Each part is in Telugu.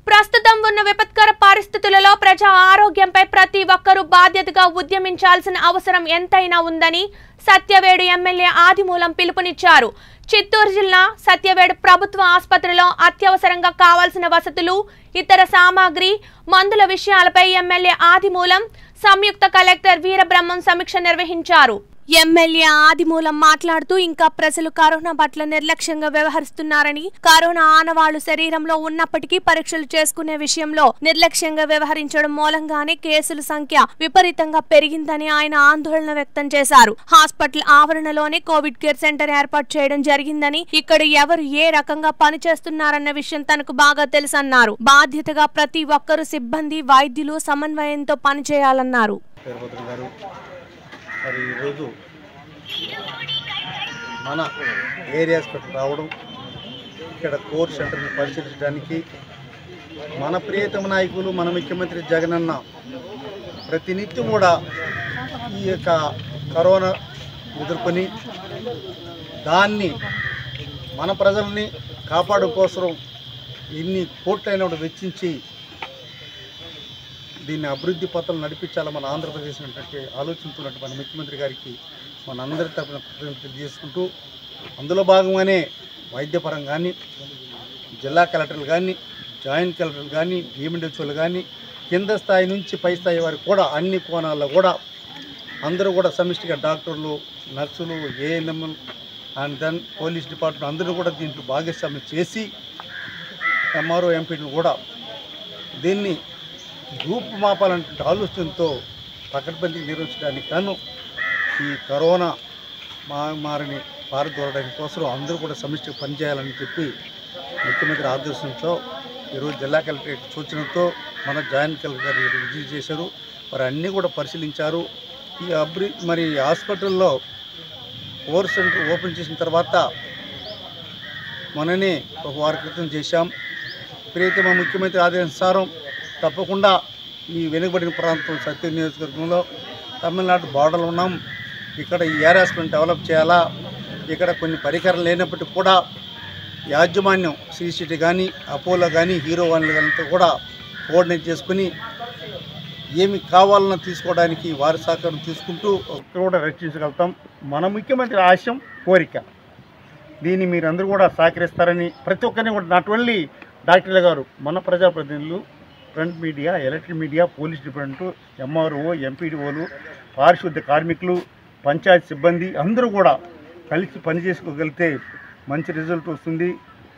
ప్రస్తుతం ఉన్న విపత్కర పరిస్థితులలో ప్రజా ఆరోగ్యంపై ప్రతి ఒక్కరూ బాధ్యతగా ఉద్యమించాల్సిన అవసరం ఎంతైనా ఉందని సత్యవేడు ఎమ్మెల్యే ఆదిమూలం పిలుపునిచ్చారు చిత్తూరు జిల్లా సత్యవేడు ప్రభుత్వ ఆసుపత్రిలో అత్యవసరంగా కావాల్సిన వసతులు ఇతర సామాగ్రి మందుల విషయాలపై ఎమ్మెల్యే ఆదిమూలం సంయుక్త కలెక్టర్ వీరబ్రహ్మం సమీక్ష నిర్వహించారు ఎమ్మెల్యే ఆదిమూలం మాట్లాడుతూ ఇంకా ప్రజలు కరోనా పట్ల నిర్లక్ష్యంగా వ్యవహరిస్తున్నారని కరోనా ఆనవాళ్లు శరీరంలో ఉన్నప్పటికీ పరీక్షలు చేసుకునే విషయంలో నిర్లక్ష్యంగా వ్యవహరించడం మూలంగానే కేసుల సంఖ్య విపరీతంగా పెరిగిందని ఆయన ఆందోళన వ్యక్తం చేశారు హాస్పిటల్ ఆవరణలోనే కోవిడ్ కేర్ సెంటర్ ఏర్పాటు చేయడం జరిగిందని ఇక్కడ ఎవరు ఏ రకంగా పనిచేస్తున్నారన్న విషయం తనకు బాగా తెలుసన్నారు బాధ్యతగా ప్రతి ఒక్కరూ సిబ్బంది వైద్యులు సమన్వయంతో పనిచేయాలన్నారు వీరభద్రం గారు మరి ఈరోజు మన ఏరియా హాస్పిటల్ రావడం ఇక్కడ కోర్ సెంటర్ని పరిశీలించడానికి మన ప్రియతమ నాయకులు మన ముఖ్యమంత్రి జగనన్న ప్రతినిత్యం కూడా ఈ యొక్క కరోనా ఎదుర్కొని దాన్ని మన ప్రజల్ని కాపాడు కోసం ఎన్ని కోట్లైన కూడా వెచ్చించి దీన్ని అభివృద్ధి పథంలో నడిపించాలి మన ఆంధ్రప్రదేశ్ అంటే ఆలోచించున్నట్టు మన ముఖ్యమంత్రి గారికి మన అందరి తరపున కృతజ్ఞతలు తెలియజేసుకుంటూ అందులో భాగంగానే వైద్యపరం కానీ జిల్లా కలెక్టర్లు కానీ జాయింట్ కలెక్టర్లు కానీ డిఎండిహెచ్ఓలు కానీ కింద స్థాయి నుంచి పై స్థాయి వారికి కూడా అన్ని కోణాల్లో కూడా అందరూ కూడా సమిష్టిగా డాక్టర్లు నర్సులు ANM and then police department అందరూ కూడా దీంట్లో భాగస్వామ్యం చేసి ఎంఆర్ఓ ఎంపీలు కూడా దీన్ని రూపుమాపాలంటే ఆలోచనతో పకడ్బందీ నిర్వహించడానికి గాను ఈ కరోనా మహమ్మారిని పారదోలడానికి కోసం అందరూ కూడా సమిష్టిగా పనిచేయాలని చెప్పి ముఖ్యమంత్రి ఆదేశంతో ఈరోజు జిల్లా కలెక్టరేట్ సూచనతో మన జాయింట్ కలెక్టర్ గారు విజిట్ చేశారు మరి అన్నీ కూడా పరిశీలించారు ఈ అభివృ మరి హాస్పిటల్లో కోర్ సెంటర్ ఓపెన్ చేసిన తర్వాత మొన్ననే ఒక వారి క్రితం చేశాం ప్రియతమ ముఖ్యమంత్రి ఆదేశానుసారం తప్పకుండా ఈ వెనుకబడిన ప్రాంతం సత్య నియోజకవర్గంలో తమిళనాడు బార్డర్లో ఉన్నాం ఇక్కడ ఈ ఏర్ హాస్పిటల్ డెవలప్ చేయాలా ఇక్కడ కొన్ని పరికరాలు లేనప్పటికీ కూడా యాజమాన్యం సిసిటీ కానీ అపోలో కానీ హీరో వాళ్ళతో కూడా కోఆర్డినేట్ చేసుకుని ఏమి కావాలన్నా తీసుకోవడానికి వారి సహకారం తీసుకుంటూ ఒక్కరు కూడా రక్షించగలుగుతాం మన ముఖ్యమంత్రి ఆశయం కోరిక దీన్ని మీరందరూ కూడా సహకరిస్తారని ప్రతి ఒక్కరిని కూడా నాట్ ఓన్లీ డాక్టర్ల గారు మన ప్రజాప్రతినిధులు front media electric media police department MRO ఎంపీడీఓలు పారిశుద్ధ్య కార్మికులు పంచాయతీ సిబ్బంది అందరూ కూడా కలిసి పనిచేసుకోగలిగితే మంచి రిజల్ట్ వస్తుంది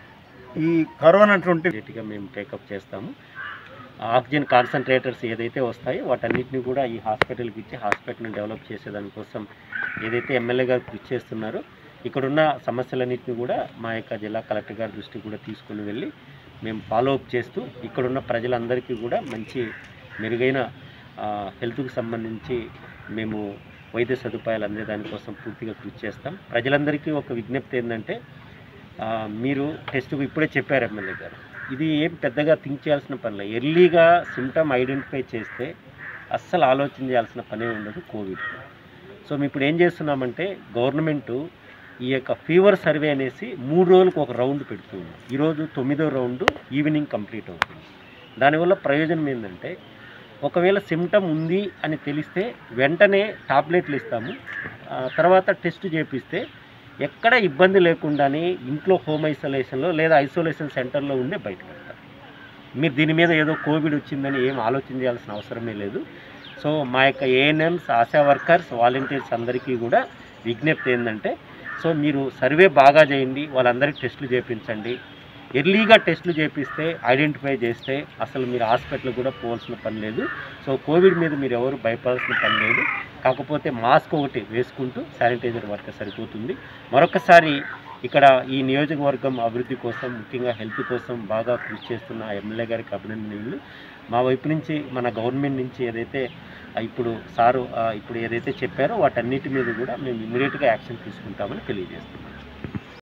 ఈ కరోనా అటువంటి గా మేము టేకప్ చేస్తాము ఆక్సిజన్ కాన్సన్ట్రేటర్స్ ఏదైతే వస్తాయో వాటన్నిటిని కూడా ఈ హాస్పిటల్కి ఇచ్చి హాస్పిటల్ని డెవలప్ చేసేదానికోసం ఏదైతే ఎమ్మెల్యే గారు కృషి చేస్తున్నారో ఇక్కడున్న సమస్యలన్నింటినీ కూడా మా యొక్క జిల్లా కలెక్టర్ గారి దృష్టికి కూడా తీసుకుని వెళ్ళి మేము ఫాలో అప్ చేస్తూ ఇక్కడున్న ప్రజలందరికీ కూడా మంచి మెరుగైన ఆ, హెల్త్కి సంబంధించి మేము వైద్య సదుపాయాలు అందే దానికోసం పూర్తిగా కృషి చేస్తాం ప్రజలందరికీ ఒక విజ్ఞప్తి ఏంటంటే ఆ, మీరు టెస్ట్ ఇప్పుడే చెప్పారు ఎమ్మెల్యే గారు ఇది ఏం పెద్దగా థింక్ చేయాల్సిన పని లేదు ఎర్లీగా సిమ్టమ్ ఐడెంటిఫై చేస్తే అస్సలు ఆలోచన చేయాల్సిన పనే ఉండదు కోవిడ్ సో మేము ఇప్పుడు ఏం చేస్తున్నామంటే గవర్నమెంట్ ఈ యొక్క ఫీవర్ సర్వే అనేసి మూడు రోజులకు ఒక రౌండ్ పెడుతుంది ఈరోజు తొమ్మిదో రౌండ్ ఈవినింగ్ కంప్లీట్ అవుతుంది దానివల్ల ప్రయోజనం ఏంటంటే ఒకవేళ సిమ్టమ్ ఉంది అని తెలిస్తే వెంటనే టాబ్లెట్లు ఇస్తాము ఆ తర్వాత టెస్ట్ చేపిస్తే ఎక్కడ ఇబ్బంది లేకుండానే ఇంట్లో హోమ్ ఐసోలేషన్లో లేదా ఐసోలేషన్ సెంటర్లో ఉండే బయటకు వెళ్తారు మీరు దీని మీద ఏదో కోవిడ్ వచ్చిందని ఏం ఆలోచన చేయాల్సిన అవసరమే లేదు సో మా యొక్క ఏఎన్ఎంస్ ఆశా వర్కర్స్ వాలంటీర్స్ అందరికీ కూడా విజ్ఞప్తి ఏంటంటే సో మీరు సర్వే బాగా చేయండి వాళ్ళందరికీ టెస్టులు చేయించండి ఎర్లీగా టెస్టులు చేపిస్తే ఐడెంటిఫై చేస్తే అసలు మీరు హాస్పిటల్ కూడా పోవాల్సిన పని లేదు సో కోవిడ్ మీద మీరు ఎవరు భయపడాల్సిన పని లేదు కాకపోతే మాస్క్ ఒకటి వేసుకుంటూ శానిటైజర్ వర్క్ సరిపోతుంది మరొకసారి ఇక్కడ ఈ నియోజకవర్గం అభివృద్ధి కోసం ముఖ్యంగా హెల్త్ కోసం బాగా కృషి చేస్తున్న ఎమ్మెల్యే గారికి అభినందనలు మా వైపు నుంచి మన గవర్నమెంట్ నుంచి ఏదైతే ఆ, ఇప్పుడు సారు ఆ, ఇప్పుడు ఏదైతే చెప్పారో వాటన్నిటి మీద కూడా మేము ఇమీడియట్గా యాక్షన్ తీసుకుంటామని తెలియజేస్తున్నాం